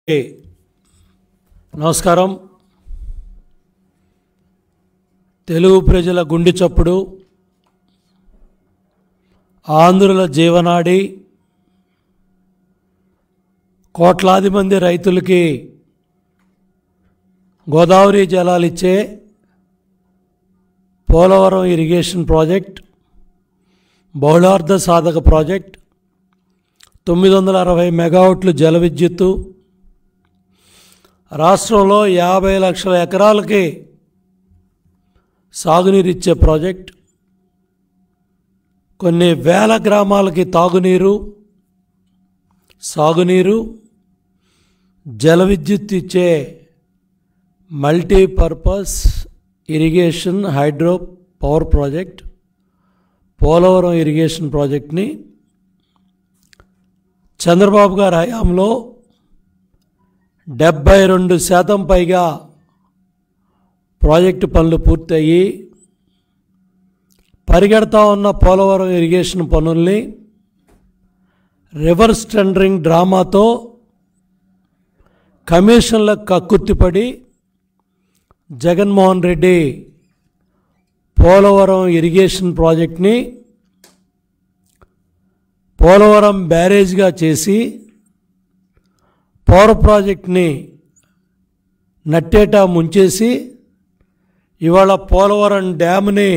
ఏ, నమస్కారం తెలుగు ప్రజల గుండె చప్పుడు ఆంధ్రుల జీవనాడి కోట్లాది మంది రైతులకి గోదావరి జలాలు ఇచ్చే పోలవరం ఇరిగేషన్ ప్రాజెక్ట్ బహుళార్థ సాధక ప్రాజెక్ట్ తొమ్మిది వందల అరవై మెగావాట్లు జల విద్యుత్తు రాష్ట్రంలో యాభై లక్షల ఎకరాలకి సాగునీరు ఇచ్చే ప్రాజెక్ట్ కొన్ని వేల గ్రామాలకి తాగునీరు సాగునీరు జల విద్యుత్ ఇచ్చే multipurpose irrigation hydro power project Polavaram irrigation ప్రాజెక్ట్ని చంద్రబాబు గారి హయాంలో డెబ్బై రెండు శాతం పైగా ప్రాజెక్టు పనులు పూర్తయ్యి పరిగెడతా ఉన్న పోలవరం ఇరిగేషన్ పనుల్ని రివర్స్ టెండరింగ్ డ్రామాతో కమిషన్లకు కక్కుర్తిపడి జగన్మోహన్ రెడ్డి పోలవరం ఇరిగేషన్ ప్రాజెక్ట్ని పోలవరం బ్యారేజ్గా చేసి పవర్ ప్రాజెక్ట్ని నట్టేటా ముంచేసి ఇవాళ పోలవరం డ్యామ్ని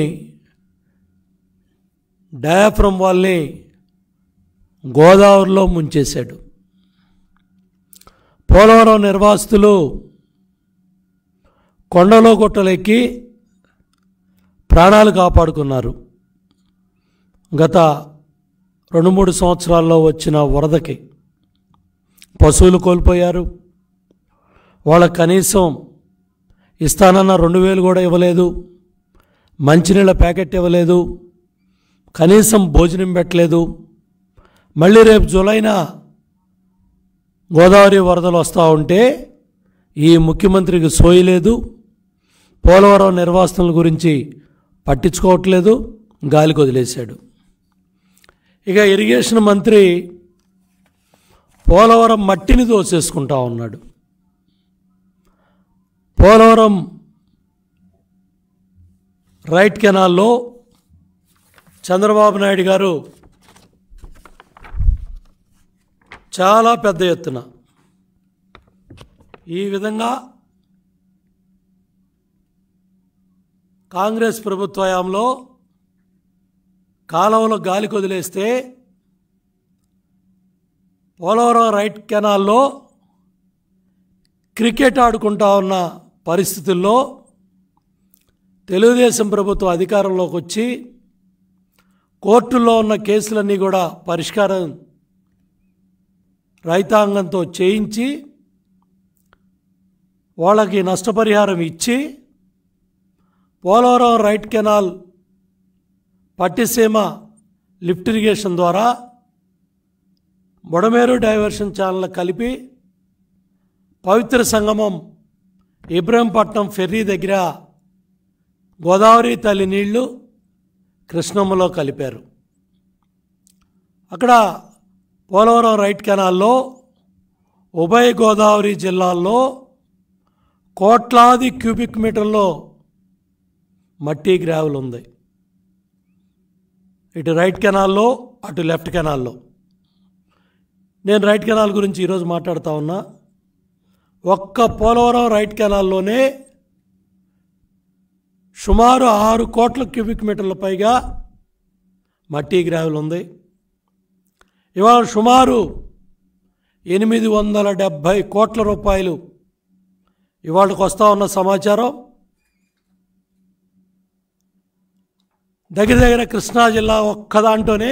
డయాఫ్రమ్ వాళ్ళని గోదావరిలో ముంచేశాడు పోలవరం నిర్వాసితులు కొండలో గుట్టలెక్కి ప్రాణాలు కాపాడుకున్నారు గత రెండు మూడు సంవత్సరాల్లో వచ్చిన వరదకి పశువులు కోల్పోయారు వాళ్ళకి కనీసం ఇస్తానన్న రెండు వేలు కూడా ఇవ్వలేదు మంచినీళ్ళ ప్యాకెట్ ఇవ్వలేదు కనీసం భోజనం పెట్టలేదు మళ్ళీ రేపు జూలైన గోదావరి వరదలు వస్తూ ఉంటే ఈ ముఖ్యమంత్రికి సోయలేదు పోలవరం నిర్వాసనల గురించి పట్టించుకోవట్లేదు గాలికి వదిలేశాడు ఇక ఇరిగేషన్ మంత్రి పోలవరం మట్టిని దోసేసుకుంటా ఉన్నాడు పోలవరం రైట్ కెనాల్లో చంద్రబాబు నాయుడు గారు చాలా పెద్ద ఎత్తున ఈ విధంగా కాంగ్రెస్ ప్రభుత్వ హయాంలో కాలువలో గాలికి వదిలేస్తే పోలవరం రైట్ కెనాల్లో క్రికెట్ ఆడుకుంటా ఉన్న పరిస్థితుల్లో తెలుగుదేశం ప్రభుత్వం అధికారంలోకి వచ్చి కోర్టుల్లో ఉన్న కేసులన్నీ కూడా పరిష్కారం రైతాంగంతో చేయించి వాళ్ళకి నష్టపరిహారం ఇచ్చి Polavaram right canal Pattiseema lift irrigation ద్వారా బుడమేరు డైవర్షన్ ఛానల్ కలిపి పవిత్ర సంగమం ఇబ్రహంపట్నం ఫెర్రీ దగ్గర గోదావరి తల్లి నీళ్లు కృష్ణమ్మలో కలిపారు అక్కడ పోలవరం రైట్ కెనాల్లో ఉభయ గోదావరి జిల్లాల్లో కోట్లాది క్యూబిక్ మీటర్లో మట్టి గ్రావెల్ ఉంది ఇటు రైట్ కెనాల్లో అటు లెఫ్ట్ కెనాల్లో నేను రైట్ కెనాల్ గురించి ఈరోజు మాట్లాడుతూ ఉన్నా ఒక్క పోలవరం రైట్ కెనాల్లోనే సుమారు ఆరు కోట్ల క్యూబిక్ మీటర్ల పైగా మట్టి గ్రావెల్ ఉంది ఇవాళ సుమారు ఎనిమిది వందల డెబ్భై కోట్ల రూపాయలు ఇవాళకి వస్తూ ఉన్న సమాచారం దగ్గర దగ్గర కృష్ణా జిల్లా ఒక్క దాంట్లోనే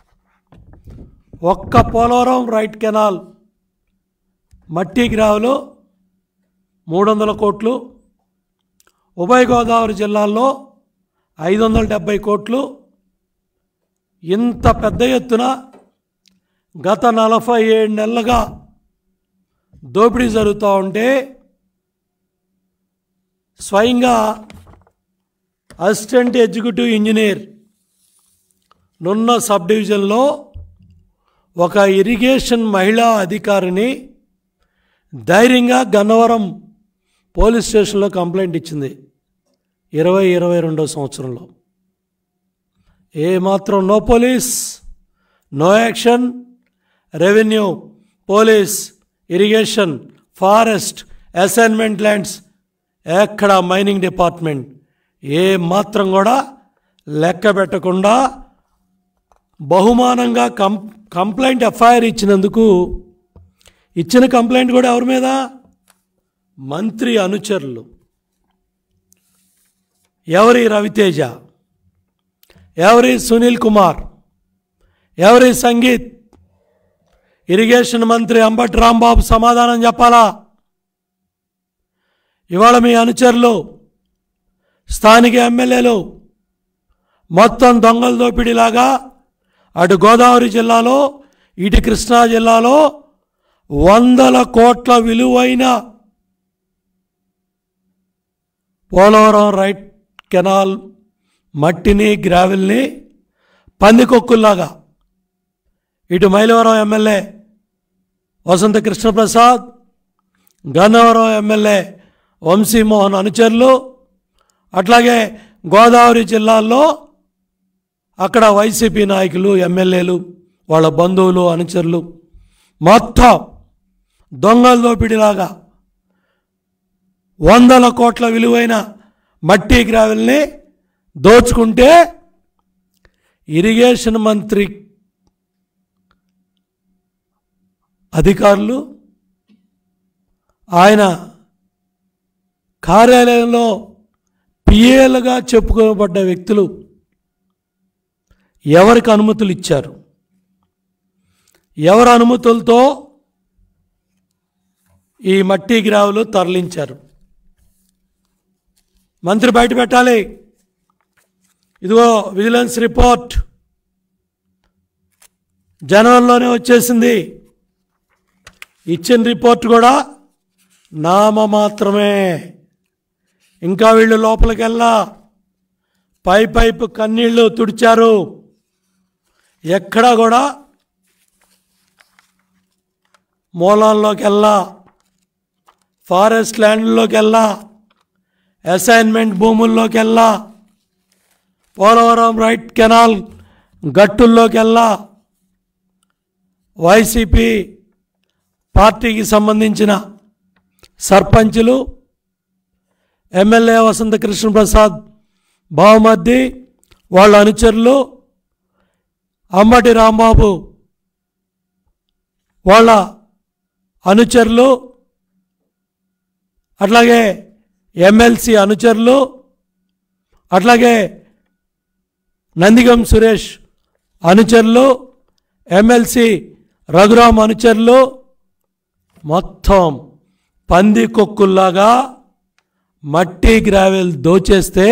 ఒక్క పోలవరం రైట్ కెనాల్ మట్టి గ్రావులు మూడు వందల కోట్లు ఉభయ గోదావరి జిల్లాల్లో ఐదు వందల డెబ్భై కోట్లు ఇంత పెద్ద ఎత్తున గత నలభై ఏడు నెలలుగా దోపిడీ జరుగుతూ ఉంటే స్వయంగా assistant executive engineer Nunna sub డివిజన్లో ఒక ఇరిగేషన్ మహిళా అధికారిని ధైర్యంగా గన్నవరం పోలీస్ స్టేషన్లో కంప్లైంట్ ఇచ్చింది ఇరవై ఇరవై రెండో సంవత్సరంలో ఏ మాత్రం no police no action revenue police irrigation forest assignment lands ఎక్కడ మైనింగ్ డిపార్ట్మెంట్ ఏ మాత్రం కూడా లెక్క పెట్టకుండా బహుమానంగా కం కంప్లైంట్ ఎఫ్ఐఆర్ ఇచ్చినందుకు ఇచ్చిన కంప్లైంట్ కూడా ఎవరి మీద మంత్రి అనుచరులు ఎవరి రవితేజ ఎవరి సునీల్ కుమార్ ఎవరి సంగీత్ ఇరిగేషన్ మంత్రి అంబటి రాంబాబు సమాధానం చెప్పాలా ఇవాళ మీ అనుచరులు స్థానిక ఎమ్మెల్యేలు మొత్తం దొంగల దోపిడీలాగా అటు గోదావరి జిల్లాలో ఇటు కృష్ణా జిల్లాలో వందల కోట్ల విలువైన పోలవరం రైట్ కెనాల్ మట్టిని గ్రావెల్ని పందికొక్కుల్లాగా ఇటు మైలవరం ఎమ్మెల్యే వసంత కృష్ణప్రసాద్ గన్నవరం ఎమ్మెల్యే వంశీమోహన్ అనుచరులు అట్లాగే గోదావరి జిల్లాల్లో అక్కడ వైసీపీ నాయకులు ఎమ్మెల్యేలు వాళ్ళ బంధువులు అనుచరులు మొత్తం దొంగల దోపిడిలాగా వందల కోట్ల విలువైన మట్టి గ్రావెల్ని దోచుకుంటే ఇరిగేషన్ మంత్రి అధికారులు ఆయన కార్యాలయంలో పిఏలుగా చెప్పుకోబడ్డ వ్యక్తులు ఎవరికి అనుమతులు ఇచ్చారు ఎవరి అనుమతులతో ఈ మట్టి గ్రావులు తరలించారు మంత్రి బయట పెట్టాలి ఇదిగో విజిలెన్స్ రిపోర్ట్ జనవరిలోనే వచ్చేసింది ఇచ్చిన రిపోర్ట్ కూడా నామ మాత్రమే ఇంకా వీళ్ళు లోపలికి వెళ్ళా పై పైపు కన్నీళ్లు తుడిచారు ఎక్కడా కూడా మూలాల్లోకి వెళ్ళా ఫారెస్ట్ ల్యాండ్లోకి వెళ్ళా అసైన్మెంట్ భూముల్లోకి వెళ్ళా పోలవరం రైట్ కెనాల్ గట్టుల్లోకి వెళ్ళా వైసీపీ పార్టీకి సంబంధించిన సర్పంచులు ఎమ్మెల్యే వసంత కృష్ణప్రసాద్ బావమర్ది వాళ్ళ అనుచరులు అమ్మటి రాంబాబు వాళ్ళ అనుచరులు అట్లాగే ఎమ్మెల్సీ అనుచరులు అట్లాగే నందిగం సురేష్ అనుచరులు ఎమ్మెల్సీ రఘురామ్ అనుచరులు మొత్తం పంది కొక్కుల్లాగా మట్టి గ్రావెల్ దోచేస్తే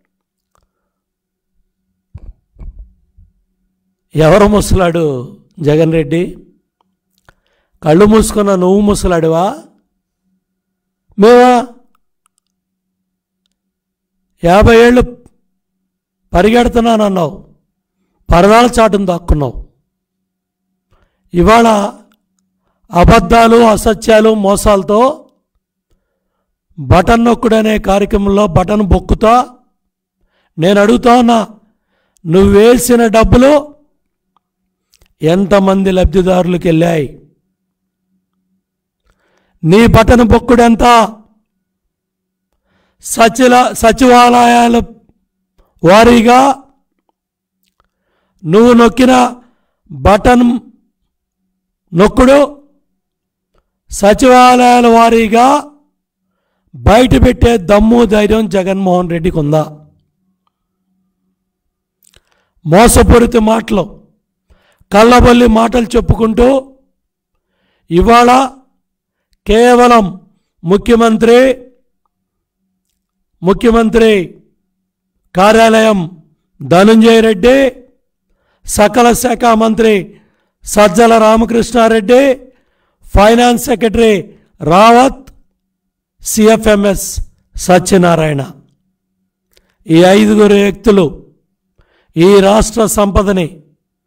ఎవరు ముసలాడు జగన్ రెడ్డి కళ్ళు మూసుకున్న నువ్వు ముసలాడువా మేవా యాభై ఏళ్ళు పరిగెడుతున్నానన్నావు పరదాల చాటును దాక్కున్నావు ఇవాళ అబద్ధాలు అసత్యాలు మోసాలతో బటన్ నొక్కుడు అనే కార్యక్రమంలో బటన్ బొక్కుతా నేను అడుగుతా ఉన్నా నువ్వు వేసిన డబ్బులు ఎంతమంది లబ్ధిదారులకు వెళ్ళాయి నీ బటన్ బొక్కుడు ఎంత సచిల సచివాలయాల వారీగా నువ్వు నొక్కిన బటన్ నొక్కుడు సచివాలయాల వారీగా బయట పెట్టే దమ్ము ధైర్యం జగన్మోహన్ రెడ్డికి ఉందా మోసపూరిత మాటలు కళ్ళబల్లి మాటలు చెప్పుకుంటూ ఇవాళ కేవలం ముఖ్యమంత్రి ముఖ్యమంత్రి కార్యాలయం ధనుంజయ రెడ్డి సకల శాఖ మంత్రి Sajjala Ramakrishnareddy finance secretary Rawat CFMS Satyanarayana ఈ ఐదుగురు వ్యక్తులు ఈ రాష్ట్ర సంపదని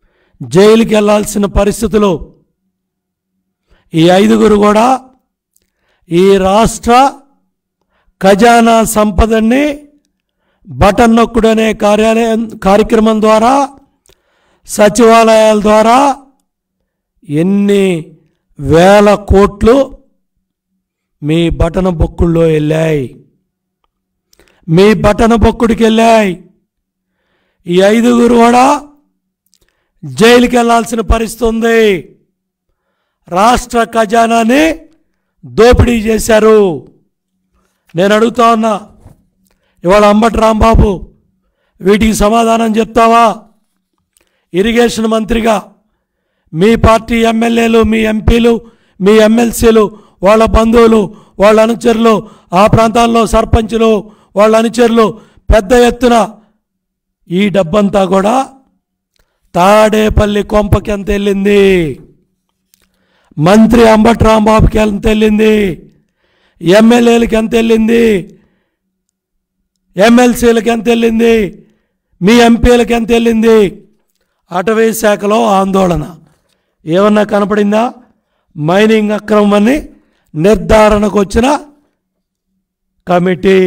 జైలుకి వెళ్లాల్సిన పరిస్థితులు ఈ ఐదుగురు కూడా ఈ రాష్ట్ర ఖజానా సంపదని బటన్ నొక్కుడు అనే కార్యాలయం కార్యక్రమం ద్వారా సచివాలయాల ద్వారా ఎన్ని వేల కోట్లు మీ బటన బొక్కుల్లో వెళ్ళాయి మీ బటన బొక్కుడికి వెళ్ళాయి ఈ ఐదుగురు కూడా జైలుకి వెళ్ళాల్సిన పరిస్థితి ఉంది రాష్ట్ర ఖజానాని దోపిడీ చేశారు నేను అడుగుతా ఉన్నా ఇవాళ అంబటి రాంబాబు వీటికి సమాధానం చెప్తావా ఇరిగేషన్ మంత్రిగా మీ పార్టీ ఎమ్మెల్యేలు మీ ఎంపీలు మీ ఎమ్మెల్సీలు వాళ్ళ బంధువులు వాళ్ళ అనుచరులు ఆ ప్రాంతాల్లో సర్పంచులు వాళ్ళ అనుచరులు పెద్ద ఎత్తున ఈ డబ్బంతా కూడా తాడేపల్లి కొంపకి ఎంత వెళ్ళింది మంత్రి అంబటి రాంబాబుకి ఎంత వెళ్ళింది ఎమ్మెల్యేలకి ఎంత వెళ్ళింది ఎమ్మెల్సీలకు ఎంత వెళ్ళింది మీ ఎంపీలకు ఎంత వెళ్ళింది అటవీ శాఖలో ఆందోళన ఏమన్నా కనపడిందా మైనింగ్ అక్రమం అని నిర్ధారణకు వచ్చిన కమిటీ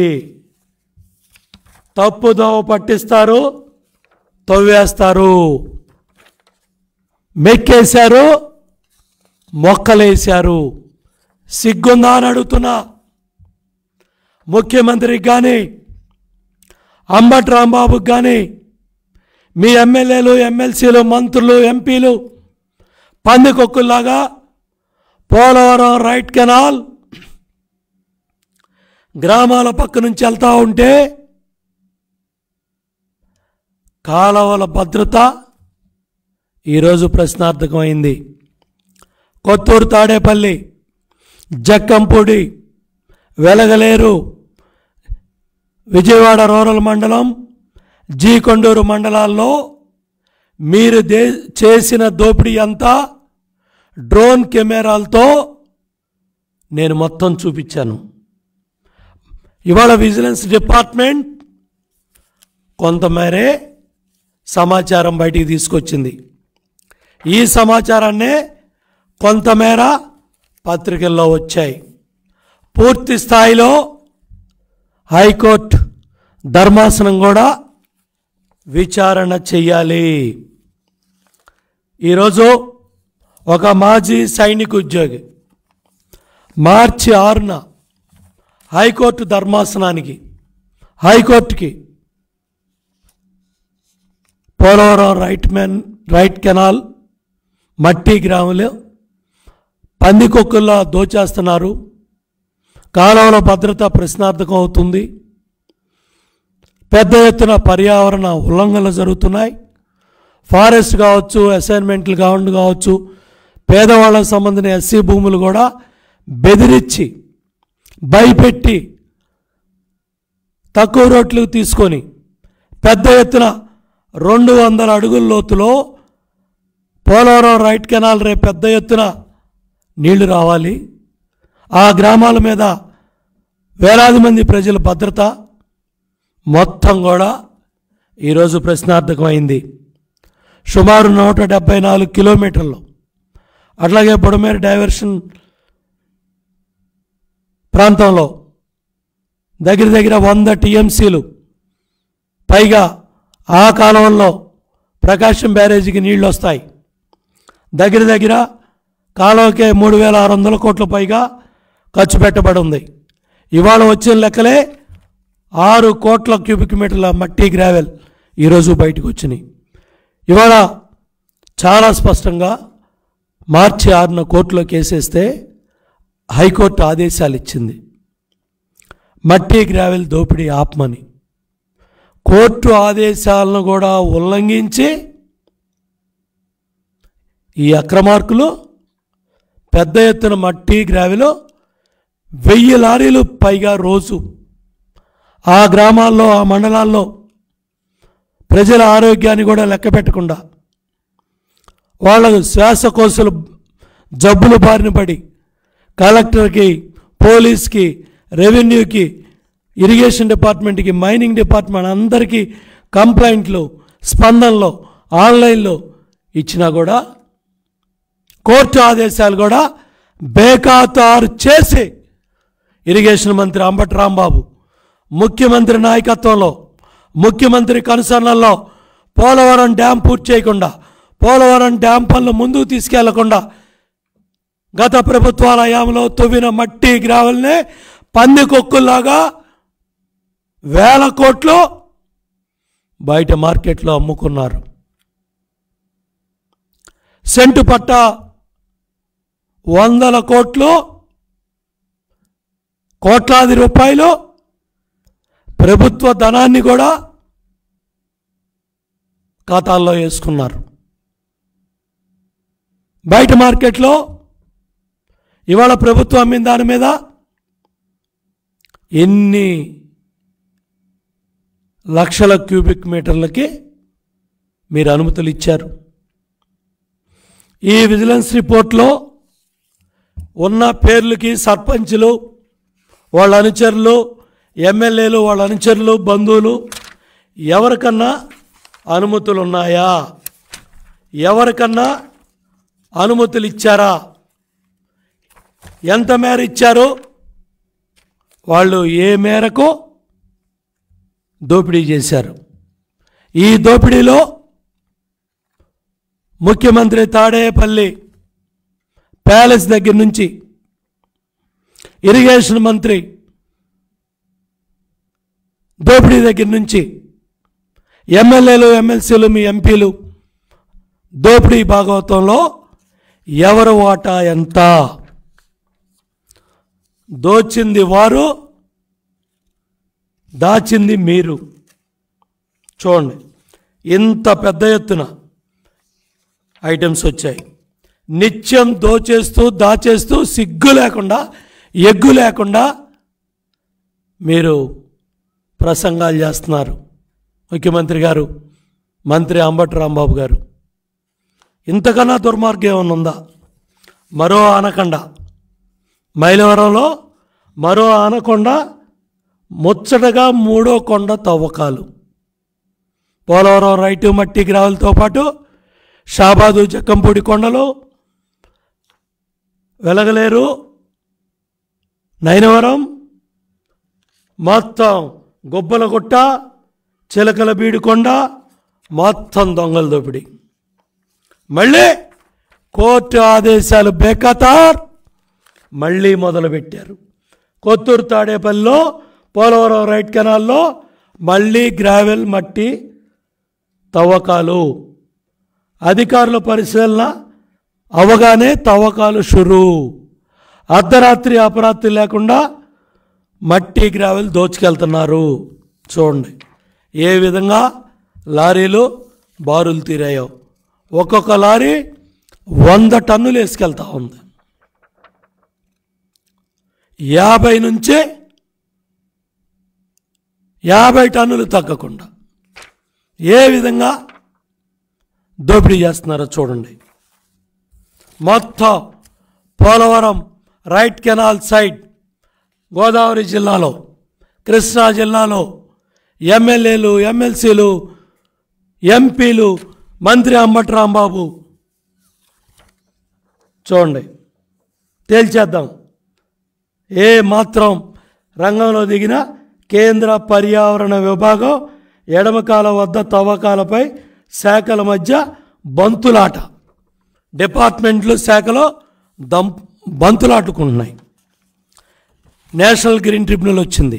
తప్పుదోవ పట్టిస్తారు తవ్వేస్తారు మెక్కేశారు మొక్కలేశారు సిగ్గుందా అని అడుగుతున్నా ముఖ్యమంత్రికి కానీ అంబటి రాంబాబుకి కానీ మీ ఎమ్మెల్యేలు ఎమ్మెల్సీలు మంత్రులు ఎంపీలు పందికొక్కుల్లాగా పోలవరం రైట్ కెనాల్ గ్రామాల పక్క నుంచి వెళ్తూ ఉంటే కాలవల భద్రత ఈరోజు ప్రశ్నార్థకమైంది కొత్తూరు తాడేపల్లి జక్కంపూడి వెలగలేరు విజయవాడ రూరల్ మండలం జీ కొండూరు మండలాల్లో మీరు దే చేసిన దోపిడీ అంతా డ్రోన్ కెమెరాలతో నేను మొత్తం చూపించాను ఇవాళ విజిలెన్స్ డిపార్ట్మెంట్ కొంతమేరే సమాచారం బయటికి తీసుకొచ్చింది ఈ సమాచారాన్నే కొంతమేర పత్రికల్లో వచ్చాయి పూర్తి స్థాయిలో హైకోర్టు ధర్మాసనం కూడా విచారణ చెయ్యాలి ఈరోజు ఒక మాజీ సైనిక ఉద్యోగి మార్చి ఆరున హైకోర్టు ధర్మాసనానికి హైకోర్టుకి Polavaram right men right canal మట్టి గ్రామంలో పందికొక్కుల్లో దోచేస్తున్నారు కాలువల భద్రత ప్రశ్నార్థకం అవుతుంది పెద్ద ఎత్తున పర్యావరణ ఉల్లంఘనలు జరుగుతున్నాయి ఫారెస్ట్ కావచ్చు అసైన్మెంట్లు కావండి కావచ్చు పేదవాళ్ళకు సంబంధించిన ఎస్సీ భూములు కూడా బెదిరించి భయపెట్టి తక్కువ రోడ్లకు తీసుకొని పెద్ద ఎత్తున రెండు వందల అడుగుల లోతులో పోలవరం రైట్ కెనాల్ రేపు పెద్ద ఎత్తున నీళ్లు రావాలి ఆ గ్రామాల మీద వేలాది మంది ప్రజల భద్రత మొత్తం కూడా ఈరోజు ప్రశ్నార్థకమైంది సుమారు నూట డెబ్బై నాలుగు కిలోమీటర్లు అట్లాగే బుడమేరు డైవర్షన్ ప్రాంతంలో దగ్గర దగ్గర వంద టీఎంసీలు పైగా ఆ కాలంలో ప్రకాశం బ్యారేజీకి నీళ్లు వస్తాయి దగ్గర దగ్గర కాలువకే మూడు వేల ఆరు వందల కోట్ల పైగా ఖర్చు పెట్టబడి ఉంది ఇవాళ వచ్చిన లెక్కలే ఆరు కోట్ల క్యూబిక్ మీటర్ల మట్టి గ్రావెల్ ఈరోజు బయటకు వచ్చినాయి ఇవాళ చాలా స్పష్టంగా మార్చి ఆరున కోర్టులో కేసేస్తే హైకోర్టు ఆదేశాలు ఇచ్చింది మట్టి గ్రావెల్ దోపిడీ ఆపమని కోర్టు ఆదేశాలను కూడా ఉల్లంఘించి ఈ అక్రమార్కులు పెద్ద ఎత్తున మట్టి గ్రావెలో వెయ్యి లారీలు పైగా రోజు ఆ గ్రామాల్లో ఆ మండలాల్లో ప్రజల ఆరోగ్యాన్ని కూడా లెక్క పెట్టకుండా వాళ్ళకు శ్వాసకోశలు జబ్బులు బారిన పడి కలెక్టర్కి పోలీస్కి రెవెన్యూకి ఇరిగేషన్ డిపార్ట్మెంట్కి మైనింగ్ డిపార్ట్మెంట్ అందరికీ కంప్లైంట్లు స్పందనలో ఆన్లైన్లో ఇచ్చినా కూడా కోర్టు ఆదేశాలు కూడా బేఖాతారు చేసి ఇరిగేషన్ మంత్రి అంబటి రాంబాబు ముఖ్యమంత్రి నాయకత్వంలో ముఖ్యమంత్రి కనుసరణలో పోలవరం డ్యాం పూర్తి చేయకుండా పోలవరం డ్యాం పనులు ముందుకు తీసుకెళ్లకుండా గత ప్రభుత్వాల హయాంలో తవ్విన మట్టి గ్రావెల్నే పంది కొక్కుల్లాగా వేల కోట్లు బయట మార్కెట్లో అమ్ముకున్నారు సెంటు పట్ట వందల కోట్లు కోట్లాది రూపాయలు ప్రభుత్వ ధనాన్ని కూడా ఖాతాల్లో వేసుకున్నారు బయట మార్కెట్లో ఇవాళ ప్రభుత్వం అమ్మిన దాని మీద ఎన్ని లక్షల క్యూబిక్ మీటర్లకి మీరు అనుమతులు ఇచ్చారు ఈ విజిలెన్స్ రిపోర్ట్లో ఉన్న పేర్లకి సర్పంచులు వాళ్ళ అనుచరులు ఎమ్మెల్యేలు వాళ్ళ అనుచరులు బంధువులు ఎవరికన్నా అనుమతులు ఉన్నాయా ఎవరికన్నా అనుమతులు ఇచ్చారా ఎంత మేర ఇచ్చారు వాళ్ళు ఏ మేరకు దోపిడీ చేశారు ఈ దోపిడీలో ముఖ్యమంత్రి తాడేపల్లి ప్యాలెస్ దగ్గర నుంచి ఇరిగేషన్ మంత్రి దోపిడీ దగ్గర నుంచి ఎమ్మెల్యేలు ఎమ్మెల్సీలు మీ ఎంపీలు దోపిడీ భాగవతంలో ఎవరు వాటా ఎంత దోచింది వారు దాచింది మీరు చూడండి ఇంత పెద్ద ఎత్తున ఐటమ్స్ వచ్చాయి నిత్యం దోచేస్తూ దాచేస్తూ సిగ్గు లేకుండా ఎగ్గు లేకుండా మీరు ప్రసంగాలు చేస్తున్నారు ముఖ్యమంత్రి గారు మంత్రి అంబటి రాంబాబు గారు ఇంతకన్నా దుర్మార్గం ఏమైనా ఉందా మరో ఆనకొండ మైలవరంలో మరో ఆనకొండ ముచ్చటగా మూడో కొండ తవ్వకాలు పోలవరం రైటు మట్టి గ్రావులతో పాటు షాబాదు జక్కంపూడి కొండలు వెలగలేరు నైనవరం మొత్తం గొబ్బలగుట్ట చిలకల బీడుకొండ మొత్తం దొంగల దోపిడి మళ్ళీ కోర్టు ఆదేశాలు బేఖతార్ మళ్ళీ మొదలుపెట్టారు కొత్తూరు తాడేపల్లిలో పోలవరం రైట్ కెనాల్లో మళ్ళీ గ్రావెల్ మట్టి తవ్వకాలు అధికారుల పరిశీలన అవగానే తవ్వకాలు షురు అర్ధరాత్రి అపరాత్రి లేకుండా మట్టి గ్రావెల్ దోచుకెళ్తున్నారు చూడండి ఏ విధంగా లారీలు బారులు తీరాయో ఒక్కొక్క లారీ వంద టన్నులు వేసుకెళ్తా ఉంది యాభై నుంచే యాభై టన్నులు తగ్గకుండా ఏ విధంగా దోపిడీ చేస్తున్నారో చూడండి మొత్తం Polavaram right canal side Godavari జిల్లాలో కృష్ణా జిల్లాలో ఎమ్మెల్యేలు ఎమ్మెల్సీలు ఎంపీలు మంత్రి అంబటి రాంబాబు చూడండి తేల్చేద్దాం ఏ మాత్రం రంగంలో దిగిన కేంద్ర పర్యావరణ విభాగం ఎడమకాల వద్ద తవ్వకాలపై శాఖల మధ్య బంతులాట డిపార్ట్మెంట్లు శాఖలో దం బంతులాటుకుంటున్నాయి నేషనల్ గ్రీన్ ట్రిబ్యునల్ వచ్చింది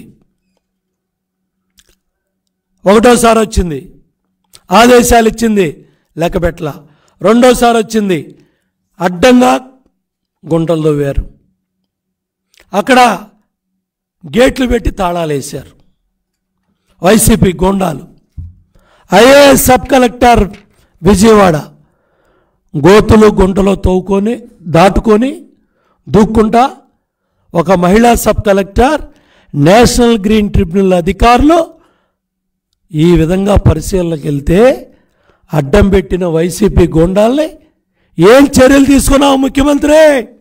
ఒకటోసారి వచ్చింది ఆదేశాలు ఇచ్చింది లెక్కపెట్ల రెండోసారి వచ్చింది అడ్డంగా గుంటలు తవ్వారు అక్కడ గేట్లు పెట్టి తాళాలు వేశారు వైసీపీ గోండాలు ఐఏఎస్ సబ్ కలెక్టర్ విజయవాడ గోతులు గుంటలో తవ్వుకొని దాటుకొని దూక్కుంటా ఒక మహిళా sub collector national green tribunal అధికారులు ఈ విధంగా పరిశీలనకి వెళ్తే అడ్డం పెట్టిన వైసీపీ గోండాల్ని ఏం చర్యలు తీసుకున్నావు ముఖ్యమంత్రి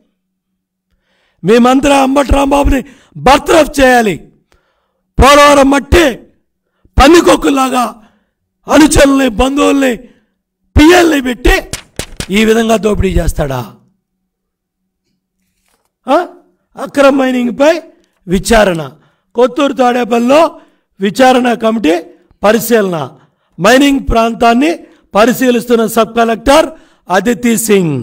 మీ మంత్రి అంబటి రాంబాబుని బర్తరఫ్ చేయాలి పోలవరం మట్టి పందికొక్కులాగా అనుచరుల్ని బంధువుల్ని పిఎల్ని పెట్టి ఈ విధంగా దోపిడీ చేస్తాడా ఆ? అక్రమ మైనింగ్పై విచారణ కొత్తూరు తాడేపల్లిలో విచారణ కమిటీ పరిశీలన మైనింగ్ ప్రాంతాన్ని పరిశీలిస్తున్న sub collector Aditi Singh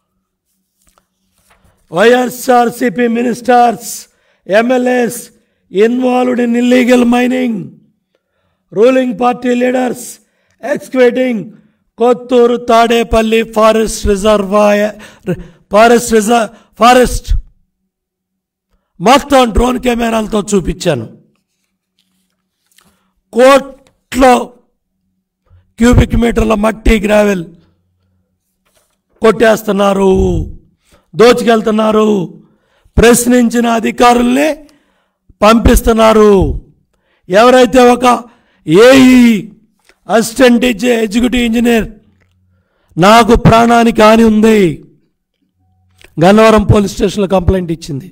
YSRCP ministers MLAs involved in illegal mining ruling party leaders excavating Kothuru Tadepalli forest reservoir forest reserve forest మొత్తం డ్రోన్ కెమెరాలతో చూపించాను కోట్లో క్యూబిక్ మీటర్ల మట్టి గ్రావెల్ కొట్టేస్తున్నారు దోచుకెళ్తున్నారు ప్రశ్నించిన అధికారుల్ని పంపిస్తున్నారు ఎవరైతే ఒక ఏఈ అసిస్టెంట్ ఎగ్జిక్యూటివ్ ఇంజనీర్ నాకు ప్రాణానికి హాని ఉంది గన్నవరం పోలీస్ స్టేషన్లో కంప్లైంట్ ఇచ్చింది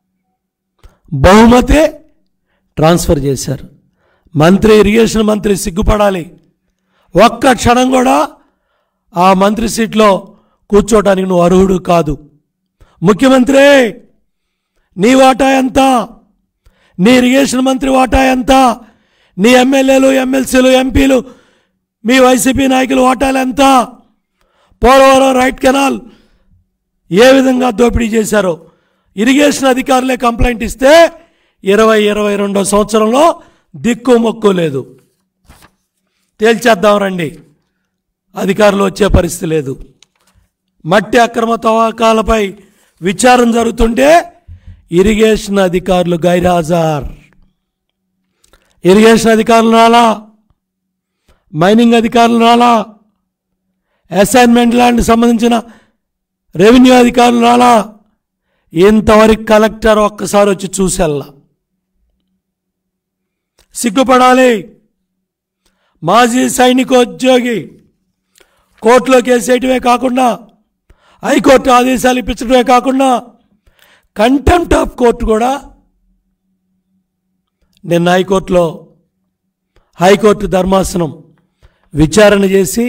బహుమతి ట్రాన్స్ఫర్ చేశారు మంత్రి ఇరిగేషన్ మంత్రి సిగ్గుపడాలి ఒక్క క్షణం కూడా ఆ మంత్రి సీట్లో కూర్చోటానికి నువ్వు అర్హుడు కాదు ముఖ్యమంత్రి నీ వాటా ఎంత నీ ఇరిగేషన్ మంత్రి వాటా ఎంత నీ ఎమ్మెల్యేలు ఎమ్మెల్సీలు ఎంపీలు మీ వైసీపీ నాయకులు వాటాలు ఎంత పోలవరం రైట్ కెనాల్ ఏ విధంగా దోపిడీ చేశారో ఇరిగేషన్ అధికారులే కంప్లైంట్ ఇస్తే ఇరవై ఇరవై రెండో సంవత్సరంలో దిక్కు మొక్కు లేదు తేల్చేద్దాం రండి అధికారులు వచ్చే పరిస్థితి లేదు మట్టి అక్రమ తవ్వకాలపై విచారణ జరుగుతుంటే ఇరిగేషన్ అధికారులు గైరాజార్ ఇరిగేషన్ అధికారులు రాలా మైనింగ్ అధికారులు రాలా అసైన్మెంట్ ల్యాండ్ సంబంధించిన రెవెన్యూ అధికారులు రాలా ఇంతవరకు కలెక్టర్ ఒక్కసారి వచ్చి చూసెల్లా సిగ్గుపడాలి మాజీ సైనికోద్యోగి కోర్టులో కేసేయటమే కాకుండా హైకోర్టు ఆదేశాలు ఇప్పించడమే కాకుండా కంటెంప్ట్ ఆఫ్ కోర్టు కూడా నిన్న హైకోర్టులో హైకోర్టు ధర్మాసనం విచారణ చేసి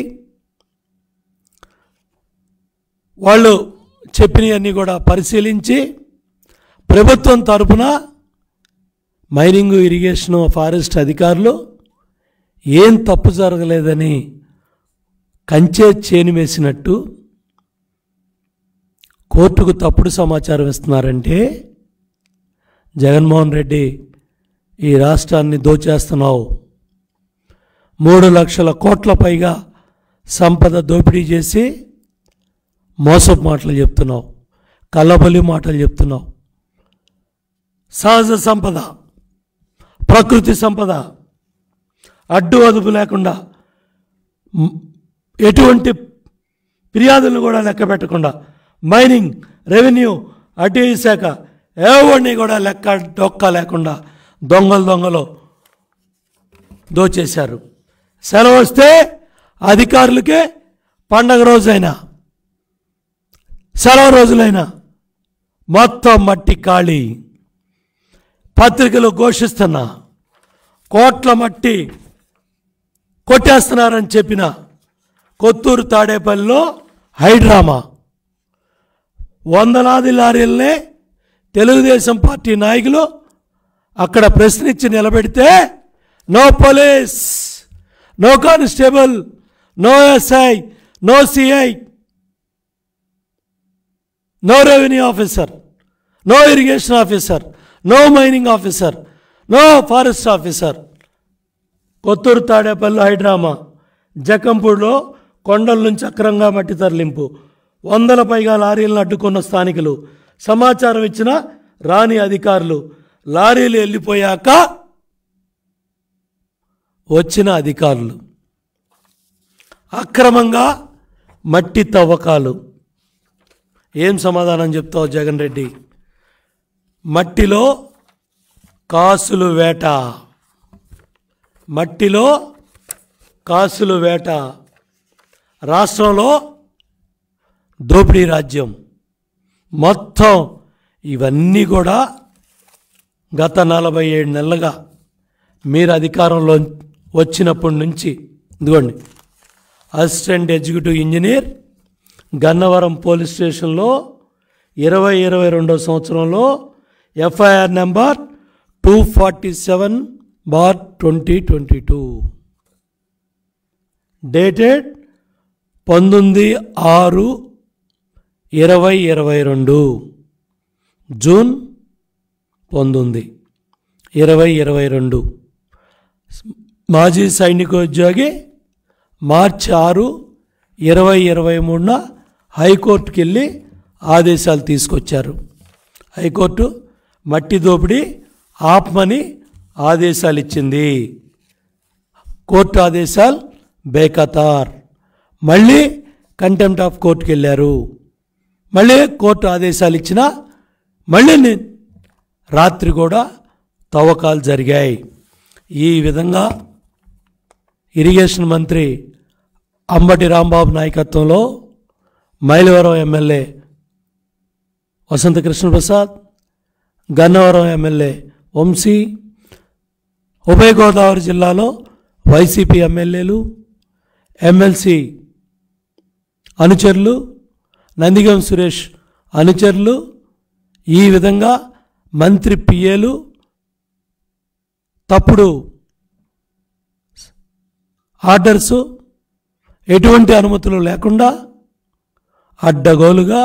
వాళ్ళు చెప్పినవన్నీ కూడా పరిశీలించి ప్రభుత్వం తరపున మైనింగ్ ఇరిగేషన్ ఫారెస్ట్ అధికారులు ఏం తప్పు జరగలేదని కంచే చేను వేసినట్టు కోర్టుకు తప్పుడు సమాచారం ఇస్తున్నారంటే జగన్మోహన్ రెడ్డి ఈ రాష్ట్రాన్ని దోచేస్తున్నావు మూడు లక్షల కోట్ల పైగా సంపద దోపిడీ చేసి మోసపు మాటలు చెప్తున్నావు కల్లబలి మాటలు చెప్తున్నావు సహజ సంపద ప్రకృతి సంపద అడ్డు అదుపు లేకుండా మ్, ఎటువంటి ఫిర్యాదులను కూడా లెక్క పెట్టకుండా మైనింగ్ రెవెన్యూ అటవీ శాఖ ఎవరిని కూడా లెక్క డొక్క లేకుండా దొంగలు దొంగలు దోచేశారు సెలవు వస్తే అధికారులకే పండగ రోజైనా సెలవు రోజులైనా మొత్తం మట్టి ఖాళీ పత్రికలు ఘోషిస్తున్నా కోట్ల మట్టి కొట్టేస్తున్నారని చెప్పిన కొత్తూరు తాడేపల్లిలో హైడ్రామా వందలాది లారీలనే తెలుగుదేశం పార్టీ నాయకులు అక్కడ ప్రశ్నించి నిలబెడితే no police no constable no SI no CI no revenue officer no irrigation officer no mining officer no forest officer Kothuru Tadepalli high drama జకంపూడిలో కొండల నుంచి అక్రంగా మట్టి తరలింపు వందల పైగా లారీలను అడ్డుకున్న స్థానికులు సమాచారం ఇచ్చిన రాని అధికారులు లారీలు వెళ్ళిపోయాక వచ్చిన అధికారులు అక్రమంగా మట్టి తవ్వకాలు ఏం సమాధానం చెప్తావు జగన్ రెడ్డి మట్టిలో కాసులు వేట మట్టిలో కాసులు వేట రాష్ట్రంలో దోపిడీ రాజ్యం మొత్తం ఇవన్నీ కూడా గత నలభై ఏడు నెలలుగా మీరు అధికారంలో వచ్చినప్పటి నుంచి ఇదిగోండి assistant executive engineer Gannavaram police స్టేషన్లో ఇరవై ఇరవై రెండో సంవత్సరంలో FIR number two forty seven bar twenty twenty two dated పంతొమ్మిది ఆరు ఇరవై ఇరవై రెండు జూన్ పంతొమ్మిది ఇరవై ఇరవై రెండు మాజీ సైనికోద్యోగి మార్చి ఆరు ఇరవై ఇరవై మూడున హైకోర్టుకి వెళ్ళి ఆదేశాలు తీసుకొచ్చారు హైకోర్టు మట్టి దోపిడీ ఆపమని ఆదేశాలు ఇచ్చింది కోర్టు ఆదేశాలు బేఖతార్ మళ్ళీ కంటెంప్ట్ ఆఫ్ కోర్టుకి వెళ్ళారు మళ్ళీ కోర్టు ఆదేశాలు ఇచ్చిన మళ్ళీ నే- రాత్రి కూడా తవ్వకాలు జరిగాయి ఈ విధంగా ఇరిగేషన్ మంత్రి అంబటి రాంబాబు నాయకత్వంలో మైలవరం ఎమ్మెల్యే వసంత కృష్ణప్రసాద్ గన్నవరం ఎమ్మెల్యే వంశీ ఉభయ గోదావరి జిల్లాలో వైసీపీ ఎమ్మెల్యేలు ఎమ్మెల్సీ అనుచరులు నందిగం సురేష్ అనుచరులు ఈ విధంగా మంత్రి పిఏలు తప్పుడు ఆర్డర్సు ఎటువంటి అనుమతులు లేకుండా అడ్డగోలుగా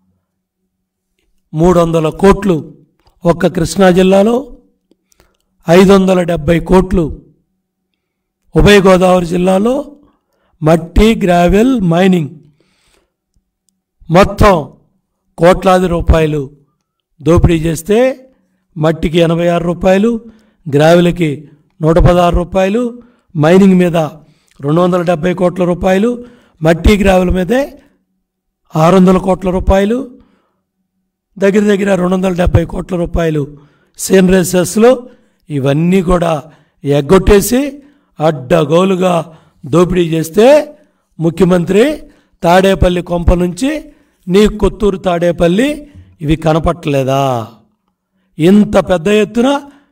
మూడు వందల కోట్లు ఒక్క కృష్ణా జిల్లాలో ఐదు వందల డెబ్భై కోట్లు ఉభయ గోదావరి జిల్లాలో మట్టి గ్రావెల్ మైనింగ్ మొత్తం కోట్లాది రూపాయలు దోపిడీ చేస్తే మట్టికి ఎనభై ఆరు రూపాయలు గ్రావెల్కి నూట పదహారు రూపాయలు మైనింగ్ మీద రెండు వందల డెబ్బై కోట్ల రూపాయలు మట్టి గ్రావెల్ మీదే ఆరు వందల కోట్ల రూపాయలు దగ్గర దగ్గర రెండు వందల డెబ్బై కోట్ల రూపాయలు సీనరేసెస్లో ఇవన్నీ కూడా ఎగ్గొట్టేసి అడ్డగోలుగా దోపిడీ చేస్తే ముఖ్యమంత్రి తాడేపల్లి కొంప నుంచి నీ కొత్తూరు తాడేపల్లి ఇవి కనపట్టలేదా ఇంత పెద్ద ఎత్తున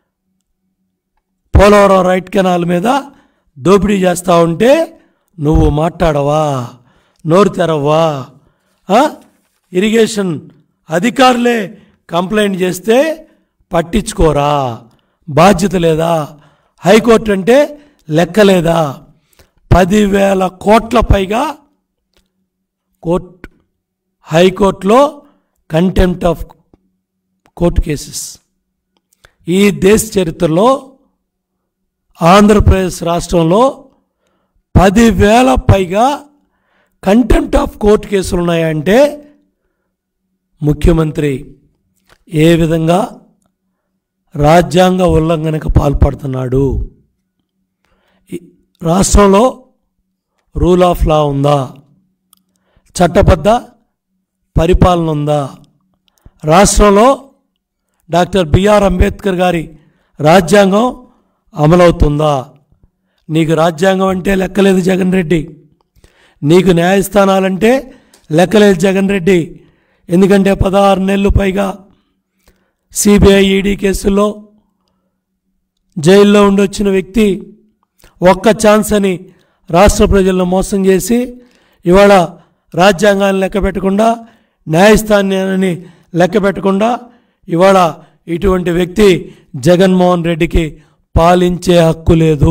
పోలవరం రైట్ కెనాల్ మీద దోపిడీ చేస్తూ ఉంటే నువ్వు మాట్లాడవా నోరు తెరవ్వా ఆ? ఇరిగేషన్ అధికారులే కంప్లైంట్ చేస్తే పట్టించుకోరా బాధ్యత లేదా హైకోర్టు అంటే లెక్క లేదా పదివేల కోట్ల పైగా కోర్ట్ హైకోర్టులో కంటెంప్ట్ ఆఫ్ కోర్టు కేసెస్ ఈ దేశ చరిత్రలో ఆంధ్రప్రదేశ్ రాష్ట్రంలో పదివేల పైగా కంటెంప్ట్ ఆఫ్ కోర్టు కేసులు ఉన్నాయంటే ముఖ్యమంత్రి ఏ విధంగా రాజ్యాంగ ఉల్లంఘనకు పాల్పడుతున్నాడు ఈ రాష్ట్రంలో రూల్ ఆఫ్ లా ఉందా చట్టబద్ధ పరిపాలన ఉందా రాష్ట్రంలో డాక్టర్ బిఆర్ అంబేద్కర్ గారి రాజ్యాంగం అమలవుతుందా నీకు రాజ్యాంగం అంటే లెక్కలేదు జగన్ రెడ్డి నీకు న్యాయస్థానాలంటే లెక్కలేదు జగన్ రెడ్డి ఎందుకంటే పదహారు నెలలు పైగా సిబిఐ ఈడీ కేసుల్లో జైల్లో ఉండొచ్చిన వ్యక్తి ఒక్క ఛాన్స్ అని రాష్ట్ర ప్రజలను మోసం చేసి ఇవాళ రాజ్యాంగాన్ని లెక్క పెట్టకుండా న్యాయస్థానాన్ని లెక్క పెట్టకుండా ఇవాళ ఇటువంటి వ్యక్తి జగన్మోహన్ రెడ్డికి పాలించే హక్కు లేదు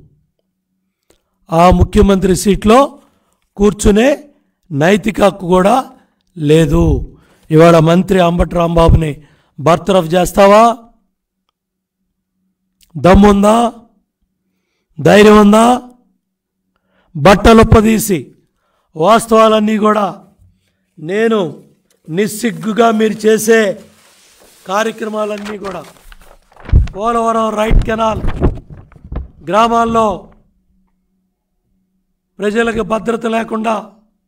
ఆ ముఖ్యమంత్రి సీట్లో కూర్చునే నైతిక హక్కు కూడా లేదు ఇవాళ మంత్రి అంబటి రాంబాబుని బర్తరఫ్ చేస్తావా దమ్ముందా ధైర్యం ఉందా బట్టలుప్పదీసి వాస్తవాలన్నీ కూడా నేను నిస్సిగ్గుగా మీరు చేసే కార్యక్రమాలన్నీ కూడా పోలవరం రైట్ కెనాల్ గ్రామాల్లో ప్రజలకు భద్రత లేకుండా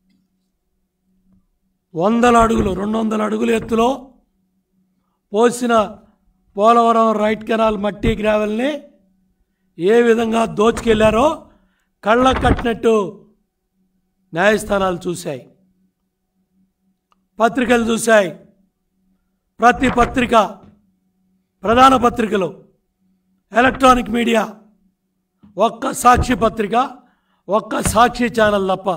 వందల అడుగులు రెండు వందల అడుగుల ఎత్తులో పోసిన పోలవరం రైట్ కెనాల్ మట్టి గ్రావెల్ని ఏ విధంగా దోచుకెళ్లారో కళ్ళ కట్టినట్టు న్యాయస్థానాలు చూశాయి పత్రికలు చూశాయి ప్రతి పత్రిక ప్రధాన పత్రికలు ఎలక్ట్రానిక్ మీడియా ఒక్క సాక్షి పత్రిక ఒక్క సాక్షి ఛానల్ తప్ప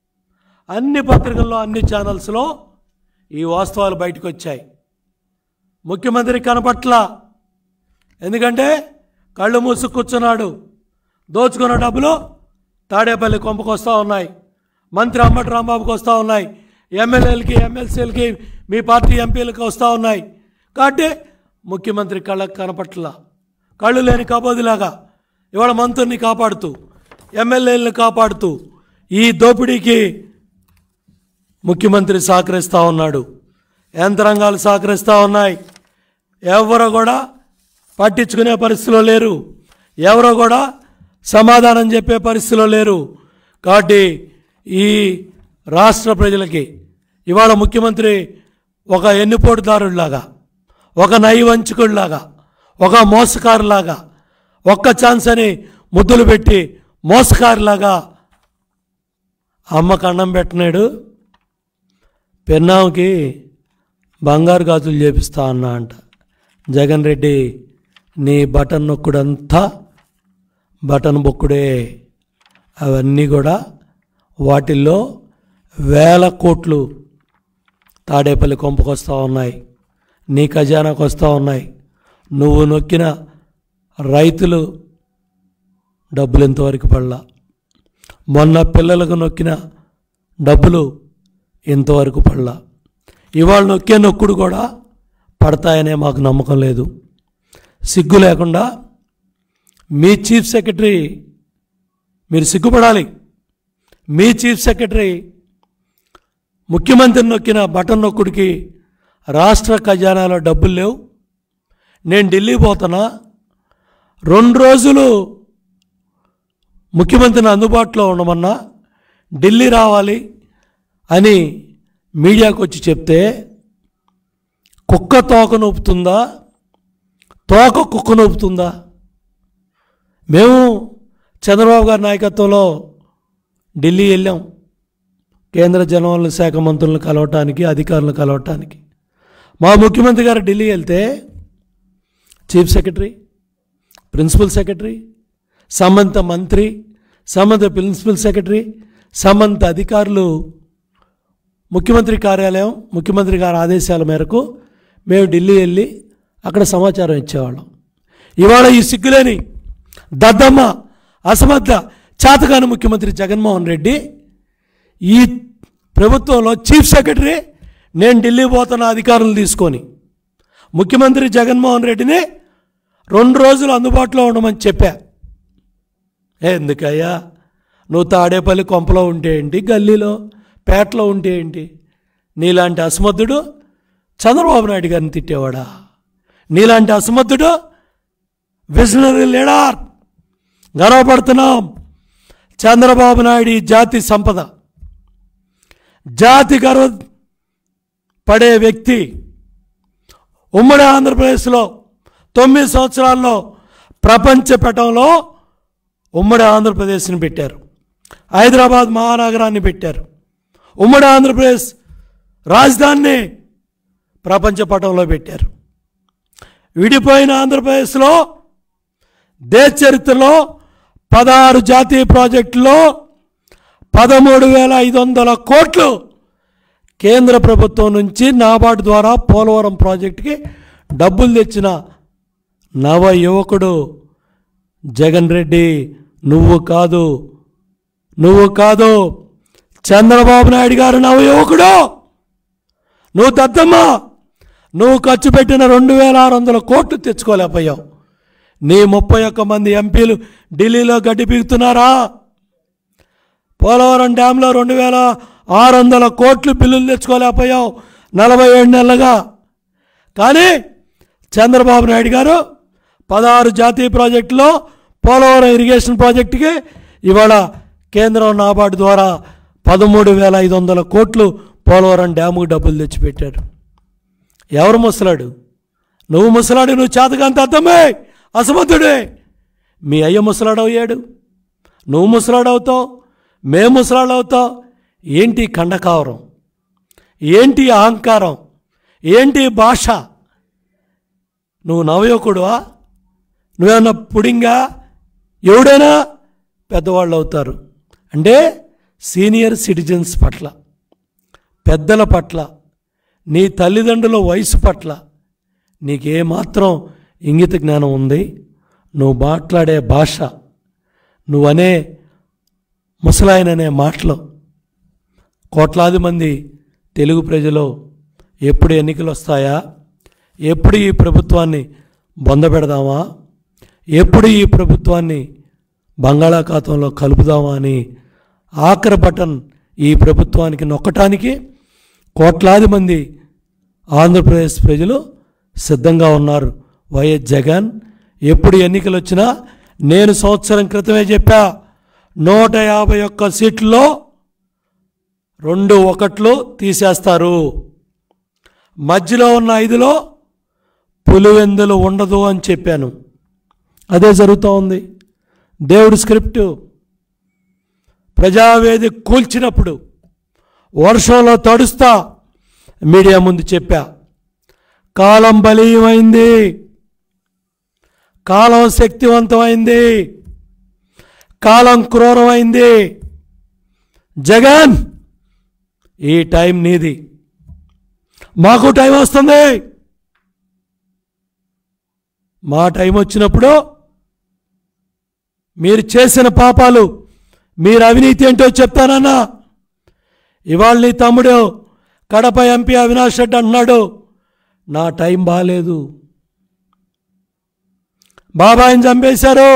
అన్ని పత్రికల్లో అన్ని ఛానల్స్లో ఈ వాస్తవాలు బయటకు వచ్చాయి ముఖ్యమంత్రి కనపట్ల ఎందుకంటే కళ్ళు మూసు కూర్చున్నాడు దోచుకున్న డబ్బులు తాడేపల్లి కొంపకు వస్తూ ఉన్నాయి మంత్రి అంబటి రాంబాబుకి వస్తూ ఉన్నాయి ఎమ్మెల్యేలకి ఎమ్మెల్సీలకి మీ పార్టీ ఎంపీలకి వస్తూ ఉన్నాయి కాబట్టి ముఖ్యమంత్రి కళ్ళకు కనపట్ల కళ్ళు లేని కబోదిలాగా ఇవాళ మంత్రుల్ని కాపాడుతూ ఎమ్మెల్యేలను కాపాడుతూ ఈ దోపిడీకి ముఖ్యమంత్రి సహకరిస్తూ ఉన్నాడు యంత్రాంగాలు సహకరిస్తూ ఉన్నాయి ఎవరు కూడా పట్టించుకునే పరిస్థితిలో లేరు ఎవరో కూడా సమాధానం చెప్పే పరిస్థితిలో లేరు కాబట్టి ఈ రాష్ట్ర ప్రజలకి ఇవాళ ముఖ్యమంత్రి ఒక ఎన్నిపోటుదారుడిలాగా ఒక నైవంచకుడిలాగా ఒక మోసకారులాగా ఒక్క ఛాన్స్ అని ముద్దులు పెట్టి మోసకారులాగా అమ్మకు అన్నం పెట్టినాడు పెన్నాంకి బంగారు గాజులు చేపిస్తా అన్నా అంట జగన్ రెడ్డి నీ బటన్ నొక్కుడంతా బటన్ బొక్కుడే అవన్నీ కూడా వాటిల్లో వేల కోట్లు తాడేపల్లి కొంపకు వస్తూ ఉన్నాయి నీ ఖజానాకు వస్తూ ఉన్నాయి నువ్వు నొక్కిన రైతులు డబ్బులు ఇంతవరకు పడలా మొన్న పిల్లలకు నొక్కిన డబ్బులు ఇంతవరకు పడలా ఇవాళ నొక్కే నొక్కుడు కూడా పడతాయనే మాకు నమ్మకం లేదు సిగ్గు లేకుండా మీ చీఫ్ సెక్రటరీ మీరు సిగ్గుపడాలి మీ చీఫ్ సెక్రటరీ ముఖ్యమంత్రి నొక్కిన బటన్ నొక్కుడికి రాష్ట్ర ఖజానాలో డబ్బులు లేవు నేను ఢిల్లీ పోతున్నా రెండు రోజులు ముఖ్యమంత్రిని అందుబాటులో ఉండమన్నా ఢిల్లీ రావాలి అని మీడియాకు వచ్చి చెప్తే కుక్క తోక నొప్పుతుందా తోక కుక్క నొప్పుతుందా మేము చంద్రబాబు గారి నాయకత్వంలో ఢిల్లీ వెళ్ళాం కేంద్ర జనవనరుల శాఖ మంత్రులను కలవటానికి అధికారులను కలవటానికి మా ముఖ్యమంత్రి గారు ఢిల్లీ వెళ్తే చీఫ్ సెక్రటరీ ప్రిన్సిపల్ సెక్రటరీ సంబంధిత మంత్రి సంబంధిత ప్రిన్సిపల్ సెక్రటరీ సంబంధిత అధికారులు ముఖ్యమంత్రి కార్యాలయం ముఖ్యమంత్రి గారి ఆదేశాల మేరకు మేము ఢిల్లీ వెళ్ళి అక్కడ సమాచారం ఇచ్చేవాళ్ళం ఇవాళ ఈ సిగ్గులేని దద్దమ్మ అసమర్థ చాతకాని ముఖ్యమంత్రి జగన్మోహన్ రెడ్డి ఈ ప్రభుత్వంలో చీఫ్ సెక్రటరీ నేను ఢిల్లీ పోతున్న అధికారులు తీసుకొని ముఖ్యమంత్రి జగన్మోహన్ రెడ్డిని రెండు రోజులు అందుబాటులో ఉండమని చెప్పా ఏ, ఎందుకయ్యా నువ్వు తాడేపల్లి కొంపలో ఉంటే ఏంటి గల్లీలో పేటలో ఉంటే ఏంటి నీలాంటి అసమర్థుడు చంద్రబాబు నాయుడు గారిని తిట్టేవాడా నీలాంటి అసమర్థుడు విజనరీ లీడర్ గర్వపడుతున్నాం చంద్రబాబు నాయుడు ఈ జాతి సంపద జాతి గర్వ పడే వ్యక్తి ఉమ్మడి ఆంధ్రప్రదేశ్లో తొమ్మిది సంవత్సరాల్లో ప్రపంచ పటంలో ఉమ్మడి ఆంధ్రప్రదేశ్ని పెట్టారు హైదరాబాద్ మహానగరాన్ని పెట్టారు ఉమ్మడి ఆంధ్రప్రదేశ్ రాజధానిని ప్రపంచ పటంలో పెట్టారు విడిపోయిన ఆంధ్రప్రదేశ్లో దేశ చరిత్రలో పదహారు జాతీయ ప్రాజెక్టులో పదమూడు వేల ఐదు వందల కోట్లు కేంద్ర ప్రభుత్వం నుంచి నాబార్డు ద్వారా పోలవరం ప్రాజెక్టుకి డబ్బులు తెచ్చిన నవ యువకుడు జగన్ రెడ్డి నువ్వు కాదు నువ్వు కాదు చంద్రబాబు నాయుడు గారు నవ యువకుడు నువ్వు దద్దమ్మ నువ్వు ఖర్చు పెట్టిన రెండు వేల ఆరు వందల కోట్లు తెచ్చుకోలేకపోయావు నీ ముప్పై ఒక్క మంది ఎంపీలు ఢిల్లీలో గడ్డి పీకుతున్నారా పోలవరం డ్యాంలో రెండు వేల ఆరు వందల కోట్లు బిల్లులు తెచ్చుకోలేకపోయావు నలభై ఏడు నెలలుగా కానీ చంద్రబాబు నాయుడు గారు పదహారు జాతీయ ప్రాజెక్టులో పోలవరం ఇరిగేషన్ ప్రాజెక్టుకి ఇవాళ కేంద్రం నాబార్డు ద్వారా పదమూడు వేల ఐదు వందల కోట్లు పోలవరం డ్యాముకు డబ్బులు తెచ్చిపెట్టాడు ఎవరు ముసలాడు నువ్వు ముసలాడు నువ్వు చేతకంత అర్థమే అసమర్థుడే మీ అయ్య ముసలాడయ్యాడు నువ్వు ముసలాడవుతావు మేము ముసలాడవుతావు ఏంటి కండకావరం ఏంటి అహంకారం ఏంటి భాష నువ్వు నవయువకుడువా నువ్వేమన్నా పుడింగా ఎవడైనా పెద్దవాళ్ళు అవుతారు అంటే సీనియర్ సిటిజన్స్ పట్ల పెద్దల పట్ల నీ తల్లిదండ్రుల వయసు పట్ల నీకేమాత్రం ఇంగిత జ్ఞానం ఉంది నువ్వు మాట్లాడే భాష నువ్వనే ముసలాయననే మాటలు కోట్లాది మంది తెలుగు ప్రజలు ఎప్పుడు ఎన్నికలు వస్తాయా ఎప్పుడు ఈ ప్రభుత్వాన్ని బొందపెడదామా ఎప్పుడు ఈ ప్రభుత్వాన్ని బంగాళాఖాతంలో కలుపుదామా అని ఆఖరి బటన్ ఈ ప్రభుత్వానికి నొక్కటానికి కోట్లాది మంది ఆంధ్రప్రదేశ్ ప్రజలు సిద్ధంగా ఉన్నారు వైఎస్ జగన్ ఎప్పుడు ఎన్నికలు వచ్చినా నేను సంవత్సరం క్రితమే చెప్పా నూట యాభై ఒక్క సీట్లలో రెండు ఒకట్లు తీసేస్తారు మధ్యలో ఉన్న ఐదులో పులివెందులు ఉండదు అని చెప్పాను అదే జరుగుతూ ఉంది దేవుడి స్క్రిప్టు ప్రజావేది కూల్చినప్పుడు వర్షంలో తడుస్తా మీడియా ముందు చెప్పా కాలం బలీయమైంది కాలం శక్తివంతమైంది కాలం క్రూరమైంది జగన్ ఈ టైం నీది మాకు టైం వస్తుంది మా టైం వచ్చినప్పుడు మీరు చేసిన పాపాలు మీరు అవినీతి ఏంటో చెప్తానన్నా ఇవాళ నీ తమ్ముడు కడప ఎంపీ అవినాష్ రెడ్డి అంటున్నాడు నా టైం బాగాలేదు బాబాయిని చంపేశారు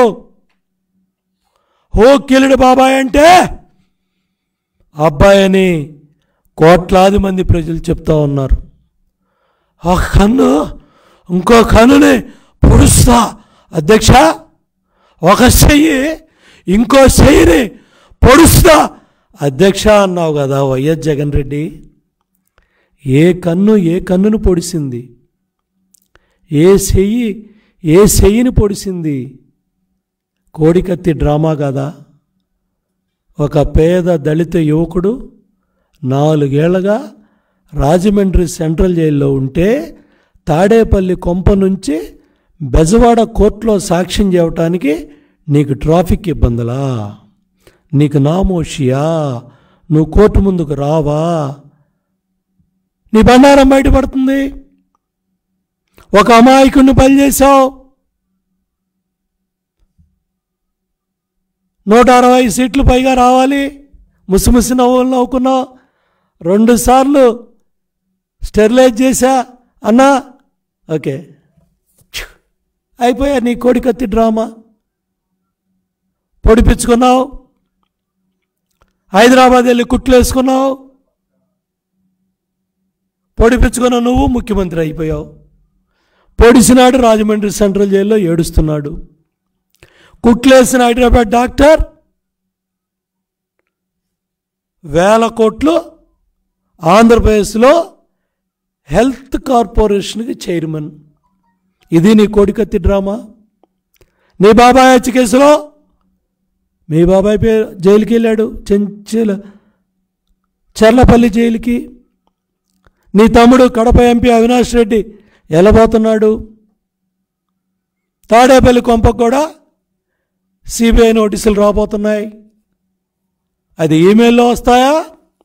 హో కిలుడు బాబాయ్ అంటే అబ్బాయి అని కోట్లాది మంది ప్రజలు చెప్తా ఉన్నారు ఆ కన్ను ఇంకో కన్నుని పొడుస్తా అధ్యక్ష ఒక చెయ్యి ఇంకో చెయ్యిని పొడుస్తా అధ్యక్ష అన్నావు కదా వైఎస్ జగన్ రెడ్డి ఏ కన్ను ఏ కన్నును పొడిసింది ఏ చెయ్యి ఏ చెయ్యిని పొడిసింది కోడికత్తి డ్రామా కదా ఒక పేద దళిత యువకుడు నాలుగేళ్లగా రాజమండ్రి సెంట్రల్ జైల్లో ఉంటే తాడేపల్లి కొంప నుంచి బెజవాడ కోర్టులో సాక్ష్యం చేయటానికి నీకు ట్రాఫిక్ ఇబ్బందులా నీకు నామోషియా నువ్వు కోర్టు ముందుకు రావా నీ బండారం బయటపడుతుంది ఒక అమాయకుడిని బలి చేశావు నూట అరవై సీట్లు పైగా రావాలి ముసిముసి నవ్వులు నవ్వుకున్నావు రెండు సార్లు స్టెరిలైజ్ చేశా అన్నా ఓకే ఛ్! అయిపోయా నీ కోడికత్తి డ్రామా పొడిపించుకున్నావు హైదరాబాద్ వెళ్ళి కుట్లు వేసుకున్నావు పొడిపించుకున్న నువ్వు ముఖ్యమంత్రి అయిపోయావు పొడిసినాడు రాజమండ్రి సెంట్రల్ జైల్లో ఏడుస్తున్నాడు కుట్లేసిన హైదరాబాద్ డాక్టర్ వేల కోట్లు ఆంధ్రప్రదేశ్లో హెల్త్ కార్పొరేషన్కి చైర్మన్ ఇది నీ కోడికత్తి డ్రామా నీ బాబాయ్ హత్య కేసులో మీ బాబాయ్ పేరు జైలుకి వెళ్ళాడు చెంచల చర్లపల్లి జైలుకి నీ తమ్ముడు కడప ఎంపీ అవినాష్ రెడ్డి వెళ్ళబోతున్నాడు తాడేపల్లి కొంపకు కూడా సిబిఐ నోటీసులు రాబోతున్నాయి అది ఈమెయిల్లో వస్తాయా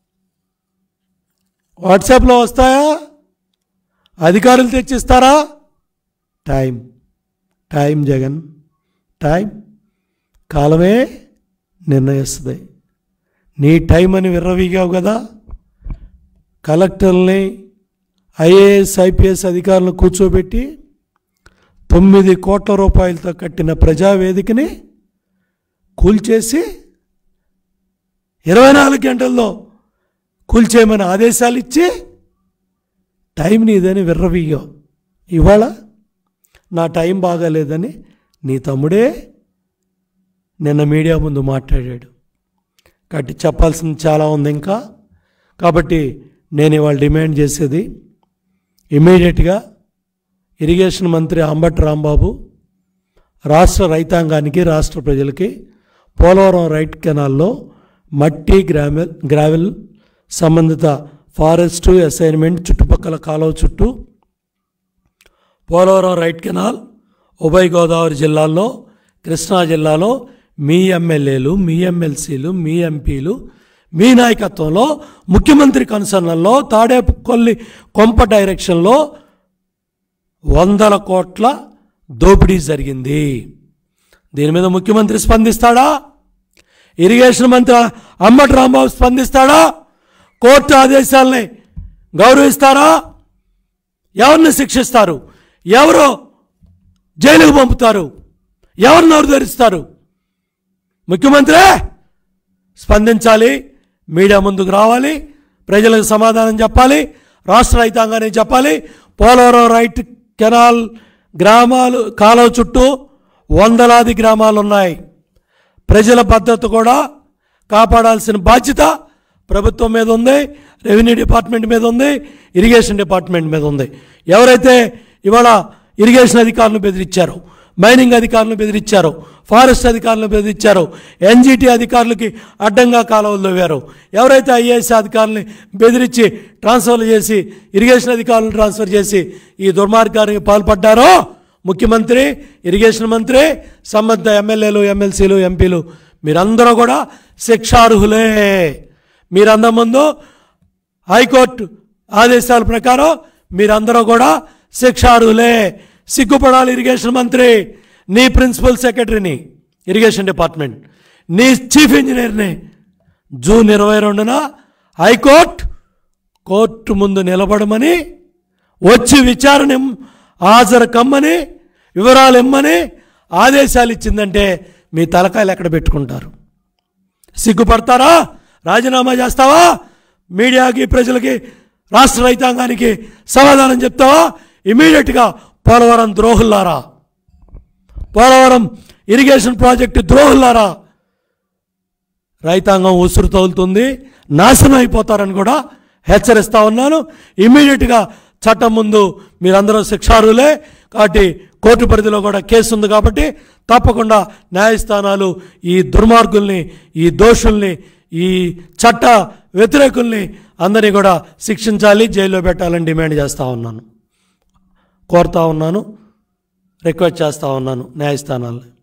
వాట్సాప్లో వస్తాయా అధికారులు తెచ్చిస్తారా టైం టైం జగన్ టైం కాలమే నిర్ణయిస్తుంది నీ టైం అని విర్రవీగావు కదా కలెక్టర్ని ఐఏఎస్ ఐపీఎస్ అధికారులను కూర్చోబెట్టి తొమ్మిది కోట్ల రూపాయలతో కట్టిన ప్రజావేదికని కూల్చేసి ఇరవై నాలుగు గంటల్లో కూల్చేయమని ఆదేశాలు ఇచ్చి టైం నీదని విర్రవీయో ఇవాళ నా టైం బాగాలేదని నీ తమ్ముడే నిన్న మీడియా ముందు మాట్లాడాడు కాబట్టి చెప్పాల్సింది చాలా ఉంది ఇంకా కాబట్టి నేను ఇవాళ డిమాండ్ చేసేది ఇమీడియట్గా ఇరిగేషన్ మంత్రి అంబటి రాంబాబు రాష్ట్ర రైతాంగానికి రాష్ట్ర ప్రజలకి పోలవరం రైట్ కెనాల్లో మట్టి గ్రావెల్ గ్రావెల్ సంబంధిత ఫారెస్టు అసైన్మెంట్ చుట్టుపక్కల కాలువ చుట్టూ పోలవరం రైట్ కెనాల్ ఉభయ గోదావరి జిల్లాల్లో కృష్ణా జిల్లాలో మీ ఎమ్మెల్యేలు మీ ఎమ్మెల్సీలు మీ ఎంపీలు మీ నాయకత్వంలో ముఖ్యమంత్రి కన్సర్న్లో తాడేపల్లి కొంప డైరెక్షన్లో వందల కోట్ల దోపిడీ జరిగింది దీని మీద ముఖ్యమంత్రి స్పందిస్తాడా ఇరిగేషన్ మంత్రి అమ్మటి రాంబాబు స్పందిస్తాడా కోర్టు ఆదేశాలని గౌరవిస్తారా ఎవరిని శిక్షిస్తారు ఎవరు జైలుకు పంపుతారు ఎవరిని ఎవరు ధరిస్తారు ముఖ్యమంత్రి స్పందించాలి మీడియా ముందుకు రావాలి ప్రజలకు సమాధానం చెప్పాలి రాష్ట్ర రైతాంగానికి చెప్పాలి పోలవరం రైట్ కెనాల్ గ్రామాలు కాలువ చుట్టూ వందలాది గ్రామాలు ఉన్నాయి ప్రజల భద్రత కూడా కాపాడాల్సిన బాధ్యత ప్రభుత్వం మీద ఉంది రెవెన్యూ డిపార్ట్మెంట్ మీద ఉంది ఇరిగేషన్ డిపార్ట్మెంట్ మీద ఉంది ఎవరైతే ఇవాళ ఇరిగేషన్ అధికారులను బెదిరించారో మైనింగ్ అధికారులను బెదిరించారో ఫారెస్ట్ అధికారులను బెదిరించారో ఎన్జిటి అధికారులకి అడ్డంగా కాలువలు తవ్వారు ఎవరైతే ఐఏఎస్ అధికారులని బెదిరించి ట్రాన్స్ఫర్లు చేసి ఇరిగేషన్ అధికారులను ట్రాన్స్ఫర్ చేసి ఈ దుర్మార్గానికి పాల్పడ్డారో ముఖ్యమంత్రి ఇరిగేషన్ మంత్రి సంబంధిత ఎమ్మెల్యేలు ఎమ్మెల్సీలు ఎంపీలు మీరందరూ కూడా శిక్షార్హులే మీరందరి ముందు హైకోర్టు ఆదేశాల ప్రకారం మీరందరూ కూడా శిక్షార్హులే సిగ్గుపడాలి ఇరిగేషన్ మంత్రి నీ ప్రిన్సిపల్ సెక్రటరీని ఇరిగేషన్ డిపార్ట్మెంట్ నీ చీఫ్ ఇంజనీర్ని జూన్ ఇరవై రెండున హైకోర్టు కోర్టు ముందు నిలబడమని వచ్చి విచారణ ఇమ్- హాజరు కమ్మని వివరాలు ఇమ్మని ఆదేశాలు ఇచ్చిందంటే మీ తలకాయలు ఎక్కడ పెట్టుకుంటారు సిగ్గుపడతారా రాజీనామా చేస్తావా మీడియాకి ప్రజలకి రాష్ట్ర రైతాంగానికి సమాధానం చెప్తావా ఇమీడియట్గా పోలవరం ద్రోహుల్లారా పోలవరం ఇరిగేషన్ ప్రాజెక్టు ద్రోహుల్లారా రైతాంగం ఉసురు తగులుతుంది నాశనం అయిపోతారని కూడా హెచ్చరిస్తా ఉన్నాను ఇమ్మీడియట్గా చట్టం ముందు మీరందరూ శిక్షార్హులే కాబట్టి కోర్టు పరిధిలో కూడా కేసు ఉంది కాబట్టి తప్పకుండా న్యాయస్థానాలు ఈ దుర్మార్గుల్ని ఈ దోషుల్ని ఈ చట్ట వ్యతిరేకుల్ని అందరినీ కూడా శిక్షించాలి జైల్లో పెట్టాలని డిమాండ్ చేస్తూ ఉన్నాను కోరుతా ఉన్నాను రిక్వెస్ట్ చేస్తూ ఉన్నాను న్యాయస్థానాలని